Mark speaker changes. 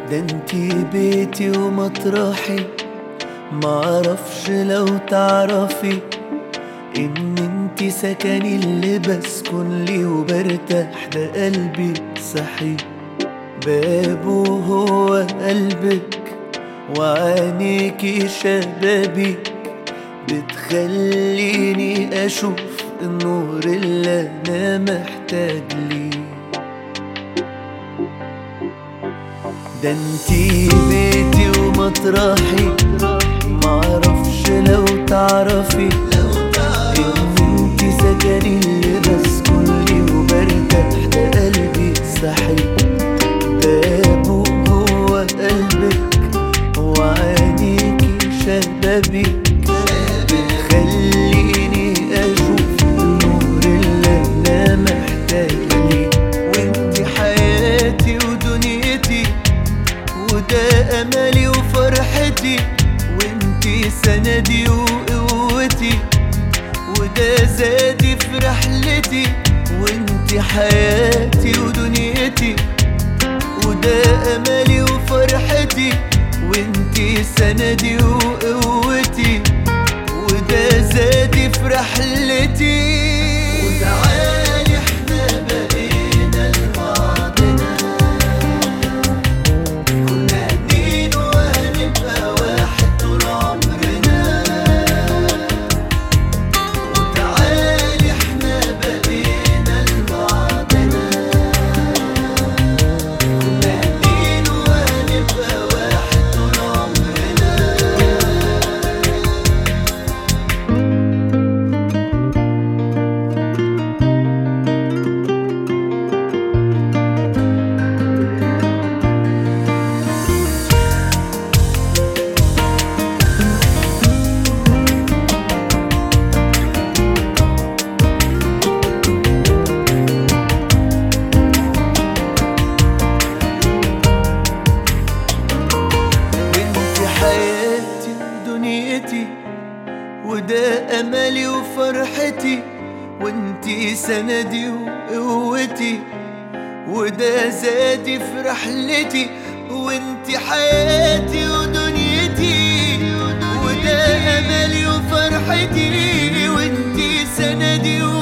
Speaker 1: ده انتي بيتي ومطرحي معرفش لو تعرفي ان انتي سكني اللي بسكن لي وبرتاح ده قلبي صحي بابه هو قلبك وعينيكي شبابي بتخليني اشوف النور اللي انا محتاج ليه ده انتي بيتي ومطرحي معرفش لو تعرفي ان انتي سكني اللي بسكن لي وبرتاح ده قلبي صحي بابه هو قلبك وعينيكي شبابي بتخليني اشوف النور اللي انا محتاج ليه وانتي حياتي ودنيتي وده املي وفرحتي وانتي سندي وقوتي وده زادي في رحلتي وانتي حياتي ودنيتي وده املي وفرحتي وانتي سندي وقوتي وده زادي في رحلتي وتعالي احنا بقينا لبعضنا كنا اتنين وهنبقى واحد طول عمرنا وتعالي احنا بقينا لبعضنا كنا اتنين وهنبقى واحد طول عمرنا وانتي حياتي ودنيتي وده املي وفرحتي وانتي سندي وقوتي وده زادي في رحلتي وانتي حياتي ودنيتي وده املي وفرحتي وانتي سندي